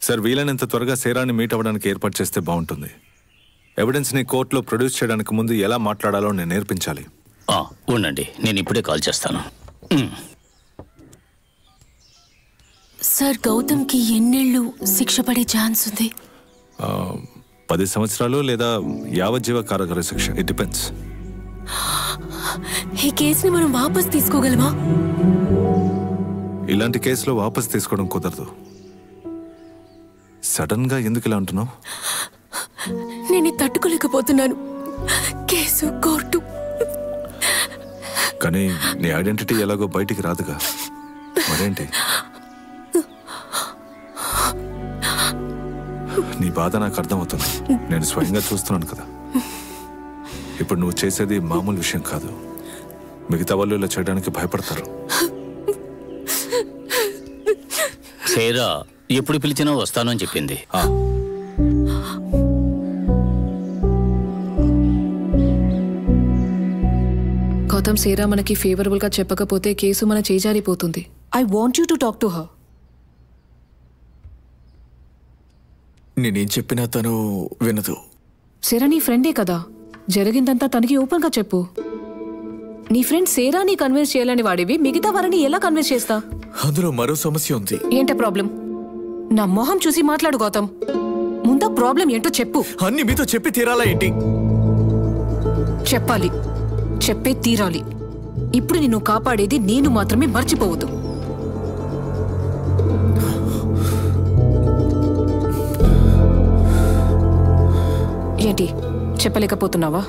Sir వీలైనంత త్వరగా సేరాన్ని meet అవ్వడానికి ఏర్పాటు చేస్తే బాగుంటుంది ఎవిడెన్స్ని కోర్టులో ప్రొడ్యూస్ చేయడానికి ముందు ఎలా మాట్లాడాలో నేను నేర్పించాలి ఆ, ఉండండి నేను ఇప్పుడే కాల్ చేస్తాను ఉమ్, సార్ గౌతమ్కి ఎన్నేళ్ళు శిక్ష పడే ఛాన్స్ ఉంది ఆ, పది సంవత్సరాలు లేదా యావజ్జీవ కారాగార శిక్ష ఇట్ డిపెండ్స్ ఈ కేసుని మనం వాపస్ తీసుకోగలమా ఇలాంటి కేసులో వాపస్ తీసుకోవడం కుదరదు సడన్ గా ఎందుకు ఇలా అంటున్నావు నేను ఇది తట్టుకోలేకపోతున్నాను కేసు కోర్టు కానీ నీ ఐడెంటిటీ ఎలాగో బయటికి రాదుగా మరేంటి నీ బాధ నాకు అర్థమవుతుంది నేను స్వయంగా చూస్తున్నాను కదా ఇప్పుడు నువ్వు చేసేది మామూలు విషయం కాదు మిగతా వాళ్ళు ఇలా చేయడానికి భయపడతారు సేరా ఎప్పుడు పిలిచినా వస్తాను అని చెప్పింది ఆ, గౌతమ్ సేరా మనకి ఫేవరబుల్ గా చెప్పకపోతే కేసు మన చేజారిపోతుంది I want you to talk to her నేనేం చెప్పినా తను వినదు సేరా నీ ఫ్రెండే కదా జరిగిందంతా తనకి ఓపెన్ గా చెప్పు నీ ఫ్రెండ్ సేరాని కన్విన్స్ చేయాలని వాడివి మిగతా వారిని ఎలా కన్విన్స్ చేస్తా అందులో మరో సమస్య ఉంది ఏంటే ప్రాబ్లం నా మొహం చూసి మాట్లాడు గౌతమ్ ముందా ప్రాబ్లం ఏంటో చెప్పు అన్ని మీతో చెప్పి తీరాలా ఏంటి చెప్పాలి చెప్పే తీరాలి ఇప్పుడు నిన్ను కాపాడేది నేను మాత్రమే మర్చిపోవద్దు ఏంటి చెప్పలేకపోతున్నావా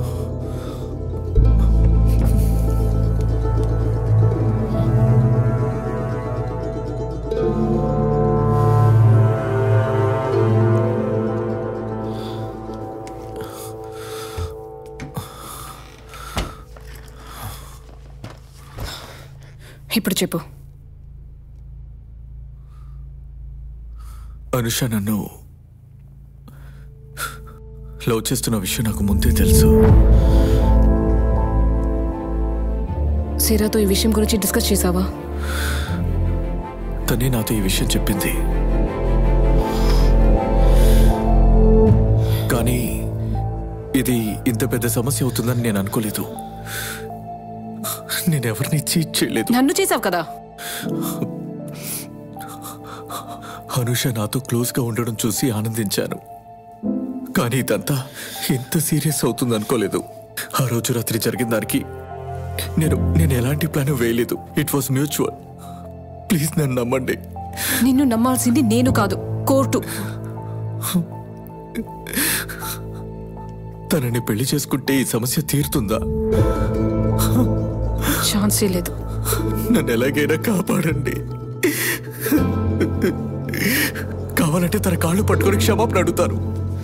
ఇప్పుడు చెప్పు అనుష నన్ను లవ్ చేస్తున్న విషయం నాకు ముందే తెలుసు సేరాతో ఈ విషయం గురించి డిస్కస్ చేసావా తనే నాతో ఈ విషయం చెప్పింది కానీ ఇది ఇంత పెద్ద సమస్య అవుతుందని నేను అనుకోలేదు నేనెవరిని చీట్ చేయలేదు నన్ను చేసావు కదా అనుష నాతో క్లోజ్ గా ఉండడం చూసి ఆనందించాను కానీ ఇదంతా ఎంత సీరియస్ అవుతుంది అనుకోలేదు ఆ రోజు రాత్రి జరిగిన దానికి నేను నేను ఎలాంటి ప్లాన్ వేయలేదు ఇట్ వాస్ మ్యూచువల్ ప్లీజ్ నన్ను నమ్మండి నిన్ను నమ్మాల్సింది నేను కాదు కోర్టు తనని పెళ్లి చేసుకుంటే ఈ సమస్య తీరుతుందా ఛాన్సే లేదు నన్ను ఎలాగైనా కాపాడండి కావాలంటే తన కాళ్ళు పట్టుకొని క్షమాపణ అడుగుతాను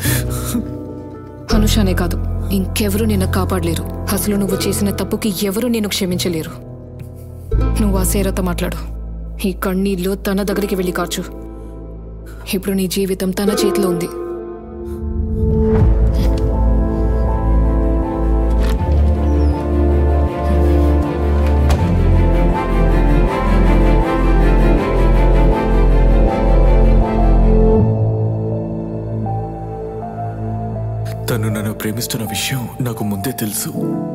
అనుషానే కాదు ఇంకెవరూ నిన్ను కాపాడలేరు అసలు నువ్వు చేసిన తప్పుకి ఎవరూ నేను క్షమించలేరు నువ్వు ఆ సేరతో మాట్లాడు ఈ కన్నీళ్ళు తన దగ్గరికి వెళ్ళి కాచు ఇప్పుడు నీ జీవితం తన చేతిలో ఉంది తను నన్ను ప్రేమిస్తున్న విషయం నాకు ముందే తెలుసు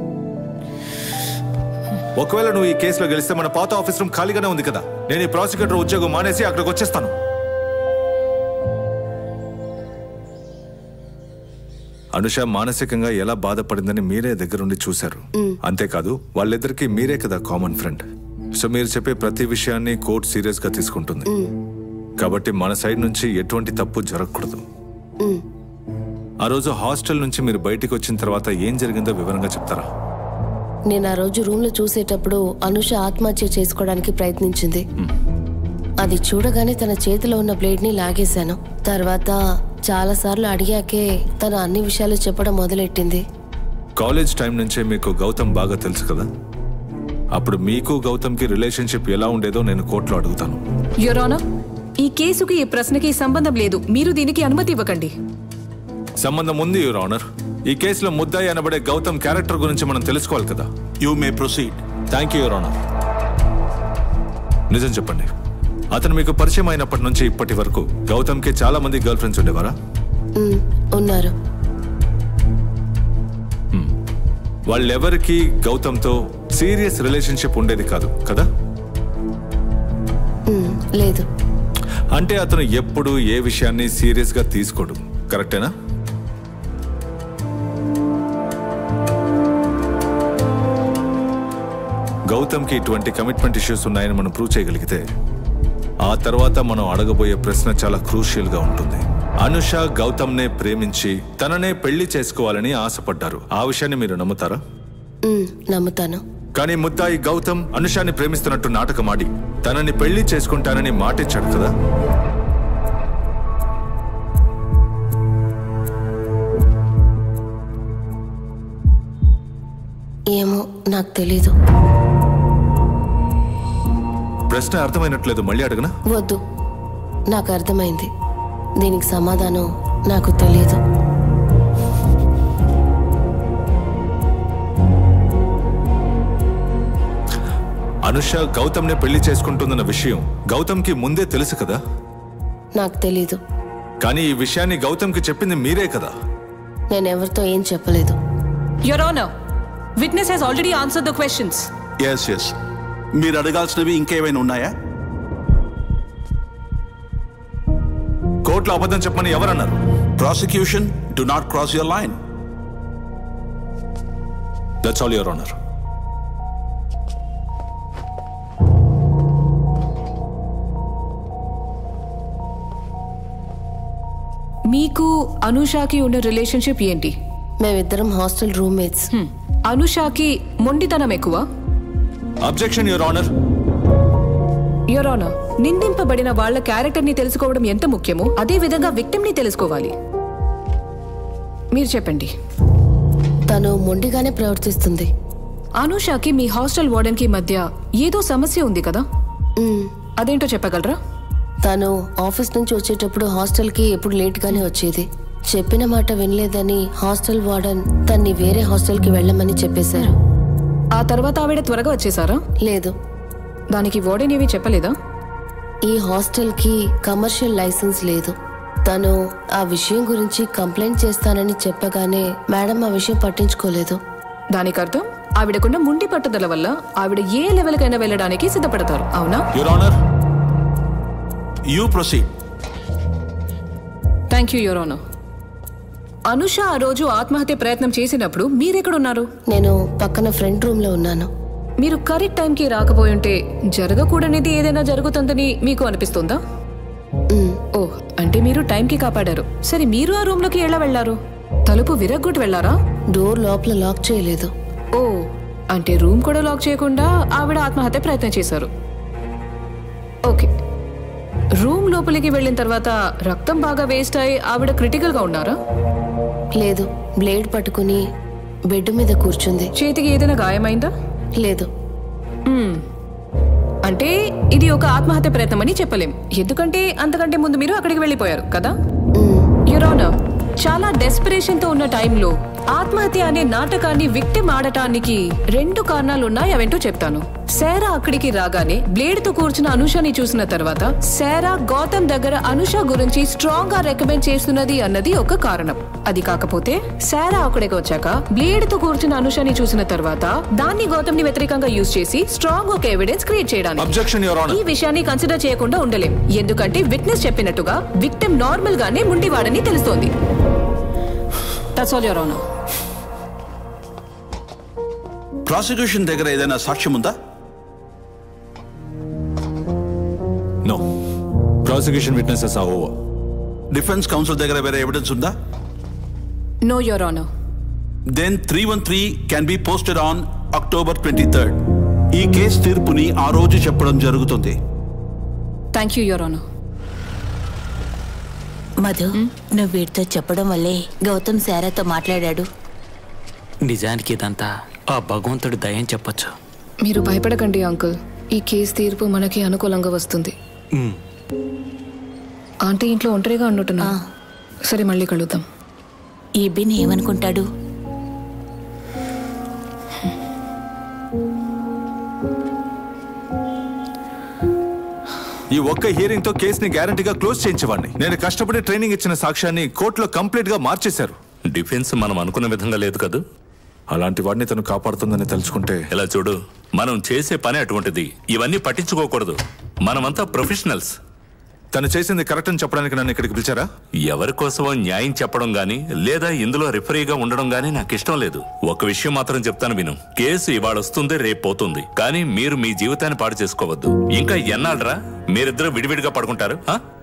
ఒకవేళ నువ్వు ఈ కేసులో గెలిస్తే మన పాత ఆఫీస్ రూమ్ ఖాళీగానే ఉంది కదా నేను ఈ ప్రాసిక్యూటర్ ఉద్యోగం మానేసి అక్కడికి వచ్చేస్తాను అనుష మానసికంగా ఎలా బాధపడిందని మీరే దగ్గరుండి చూశారు అంతేకాదు వాళ్ళిద్దరికి మీరే కదా కామన్ ఫ్రెండ్ సో మీరు చెప్పే ప్రతి విషయాన్ని కోర్టు సీరియస్ గా తీసుకుంటుంది కాబట్టి మన సైడ్ నుంచి ఎటువంటి తప్పు జరగకూడదు ఆ రోజు హాస్టల్ నుంచి మీరు బయటికి వచ్చిన తర్వాత ఏం జరిగిందో వివరంగా చెప్తారా నేను ఆ రోజు రూమ్ లో చూసేటప్పుడు అనుష ఆత్మహత్య చేసుకోవడానికి ప్రయత్నించింది అది చూడగానే తన చేతిలో ఉన్న బ్లేడ్ ని లాగేశాను తర్వాత చాలా సార్లు అడిగాకే తన అన్ని విషయాలు చెప్పడం మొదలెట్టింది కాలేజ్ టైం నుంచే మీకు గౌతమ్ బాగా తెలుసు కదా అప్పుడు మీకు గౌతమ్కి రిలేషన్షిప్ ఎలా ఉండేదో నేను కోర్టులో అడుగుతాను యురానా ఈ కేసుకి ఈ ప్రశ్నకి సంబంధం లేదు మీరు దీనికి అనుమతి ఇవ్వకండి సంబంధం ఉంది యువర్ ఆనర్ ఈ కేసులో ముద్దాయి అనబడే గౌతమ్ క్యారెక్టర్ గురించి మనం తెలుసుకోవాలి కదా you may proceed thank you your honour నిజం చెప్పండి అతను మీకు పరిచయం అయినప్పటి నుంచి ఇప్పటి వరకు గౌతమ్కి చాలా మంది గర్ల్ ఫ్రెండ్స్ ఉండేవారా మ్, ఉన్నారు వాళ్ళెవరికి గౌతమ్తో సీరియస్ రిలేషన్షిప్ ఉండేది కాదు కదా మ్, లేదు అంటే అతను ఎప్పుడు ఏ విషయాన్ని సీరియస్ గా తీసుకోడు కరెక్టేనా గౌతమ్కి ఇటువంటి కమిట్మెంట్ ఇష్యూస్ ఉన్నాయని మనం ప్రూవ్ చేయగలిగితే ఆ తర్వాత మనం అడగబోయే ప్రశ్న చాలా క్రూషియల్ గా ఉంటుంది అనుష గౌతమ్నే ప్రేమించి తననే పెళ్లి చేసుకోవాలని ఆశపడ్డారు ఆ విషయాన్ని మీరు నమ్ముతారా మ్, నమ్ముతాను కానీ ముద్దాయి గౌతమ్ అనుషాని ప్రేమిస్తున్నట్టు నాటకమాడి తనని పెళ్లి చేసుకుంటానని మాటిచ్చాడు కదా ఏమో నాకు తెలీదు ప్రశ్న అర్థమైనట్లేదు మళ్ళీ అడగనా వద్దు నాకు అర్థమైంది దీనికి సమాధానం నాకు తెలియదు అనుష గౌతమ్నే పెళ్లి చేసుకుంటుందన్న విషయం గౌతమ్కి ముందే తెలుసు కదా నాకు తెలీదు కానీ ఈ విషయాన్ని గౌతమ్కి చెప్పింది మీరే కదా నేను ఎవరితో ఏం చెప్పలేదు your honour witness he's already answer the questions yes yes మీరు అడగాల్సినవి ఇంకేమైనా ఉన్నాయా కోర్టులో అబద్ధం చెప్పమని ఎవరన్నారు prosecution do not cross your line that's all your honour మీకు అనుషాకి ఉన్న రిలేషన్షిప్ ఏంటి మేమిద్దరం హాస్టల్ రూమ్మేట్స్ హ్మ్. అనుషాకి మొండితనం ఎక్కువ అబ్జెక్షన్ యువర్ ఆనర్ యువరానా నిందింపబడిన వాళ్ళ క్యారెక్టర్ ని తెలుసుకోవడం ఎంత ముఖ్యమో అదే విధంగా విక్టిమ్ ని తెలుసుకోవాలి మీరు చెప్పండి తను మొండిగానే ప్రవర్తిస్తుంది అనుషాకి మీ హాస్టల్ వార్డెన్ కి మధ్య ఏదో సమస్య ఉంది కదా మ్, అదేంటో చెప్పగలరా తను ఆఫీస్ నుంచి వచ్చేటప్పుడు హాస్టల్కి ఎప్పుడు లేట్గానే వచ్చేది చెప్పిన మాట వినలేదని హాస్టల్ వార్డన్ తన్ని వేరే హాస్టల్కి వెళ్ళమని చెప్పేశారు ఆ తర్వాత ఆవిడ త్వరగా వచ్చేసారా లేదు దానికి వార్డెన్ ఏమీ చెప్పలేదా ఈ హాస్టల్కి కమర్షియల్ లైసెన్స్ లేదు తను ఆ విషయం గురించి కంప్లైంట్ చేస్తానని చెప్పగానే మేడం ఆ విషయం పట్టించుకోలేదు దానికి అర్థం ఆవిడకున్న ముండి పట్టుదల వల్ల ఆవిడ ఏ లెవెల్కైనా వెళ్ళడానికి సిద్ధపడతారు అవునా your honour you proceed thank you your Anusha ఆ రోజు ఆత్మహత్య ప్రయత్నం చేసినప్పుడు మీరెక్కడున్నారు నేను పక్కన ఫ్రంట్ రూమ్లో ఉన్నాను మీరు కరెక్ట్ టైంకి రాకపోయి ఉంటే జరగకూడనిది ఏదైనా జరుగుతుందని మీకు అనిపిస్తుందా మ్, ఓ అంటే మీరు టైంకి కాపాడారు సరే మీరు ఆ రూమ్ లోకి ఎలా వెళ్లారు తలుపు విరగ్గొట్టి వెళ్లారా డోర్ లోపల లాక్ చేయలేదు ఓ అంటే రూమ్ కూడా లాక్ చేయకుండా ఆవిడ ఆత్మహత్య ప్రయత్నం చేశారు ఓకే రూమ్ లోపలికి వెళ్ళిన తర్వాత రక్తం బాగా వేస్ట్ అయి ఆవిడ క్రిటికల్ గా ఉన్నారా లేదు బ్లేడ్ పట్టుకుని బెడ్ మీద కూర్చుంది చేతికి ఏదైనా గాయమైందా లేదు మ్మ్. అంటే ఇది ఒక ఆత్మహత్య ప్రయత్నం అని చెప్పలేం ఎందుకంటే అంతకంటే ముందు మీరు అక్కడికి వెళ్ళిపోయారు కదా మ్, యురోనా చాలా డెస్పిరేషన్ తో ఉన్న టైంలో ఆత్మహత్య అనే నాటకాన్ని విక్టిమ్ ఆడటానికి రెండు కారణాలు ఉన్నాయి అవేంటో చెప్తాను శారా అక్కడికి రాగానే బ్లేడ్ తో కూర్చున్న అనుషని చూసిన తర్వాత శారా గౌతమ్ దగ్గర అనుష గురించి స్ట్రాంగ్ గా రికమెండ్ చేస్తున్నది అన్నది ఒక కారణం అది కాకపోతే శారా అక్కడికి వచ్చాక బ్లేడ్ తో కూర్చున్న అనుషని చూసిన తర్వాత దాన్ని గౌతమ్ ని వ్యతిరేకంగా యూజ్ చేసి స్ట్రాంగ్ ఒక ఎవిడెన్స్ క్రియేట్ చేయడానికి అబ్జెక్షన్ యువర్ ఈ ఆనర్ విషయాన్ని కన్సిడర్ చేయకుండా ఉండలేం ఎందుకంటే విట్నెస్ చెప్పినట్టుగా విక్టిమ్ నార్మల్ గానే ముండివాడని తెలుస్తోంది that's all your honour prosecution దగ్గర ఏదైనా సాక్ష్యం ఉందా no prosecution witnesses are over defence counsel దగ్గర వేరే ఎవిడెన్స్ ఉందా no your honour then three one three can be posted on October twenty third ఈ కేసు తీర్పుని ఆ రోజు చెప్పడం జరుగుతుంది thank you your honour Madhu నువ్వు వీటితో చెప్పడం వల్లే గౌతమ్ శారాతో మాట్లాడాడు నిజానికి ఇదంతా ఆ భగవంతుడి దయం చెప్పొచ్చు మీరు భయపడకండి అంకుల్ ఈ కేసు తీర్పు మనకి అనుకూలంగా వస్తుంది ఆంటీ ఇంట్లో ఒంటరిగా ఉన్నట్టున్నా సరే మళ్ళీ కలుద్దాం ఈ బిన్ ఏమనుకుంటాడు ఈ ఒక్క హియరింగ్ తో కేసుని గ్యారంటీగా క్లోజ్ చేయించేవాడిని నేను కష్టపడి ట్రైనింగ్ ఇచ్చిన సాక్ష్యాన్ని కోర్టులో కంప్లీట్ గా మార్చేశారు డిఫెన్స్ మనం అనుకున్న విధంగా లేదు కదూ అలాంటి వాడిని తను కాపాడుతుందని తలుచుకుంటే ఇలా చూడు మనం చేసే పని అటువంటిది ఇవన్నీ పట్టించుకోకూడదు మనమంతా ప్రొఫెషనల్స్ తను చేసింది కరెక్ట్ అని చెప్పడానికి నన్ను ఇక్కడికి పిలిచారా ఎవరి కోసమో న్యాయం చెప్పడం గాని లేదా ఇందులో రిఫరీగా ఉండడం గాని నాకు ఇష్టం లేదు ఒక విషయం మాత్రం చెప్తాను విను కేసు ఇవాళ వస్తుంది రేపు పోతుంది కానీ మీరు మీ జీవితాన్ని పాడు చేసుకోవద్దు ఇంకా ఎన్నాళ్ళరా మీరిద్దరూ విడివిడిగా పడుకుంటారు ఆ?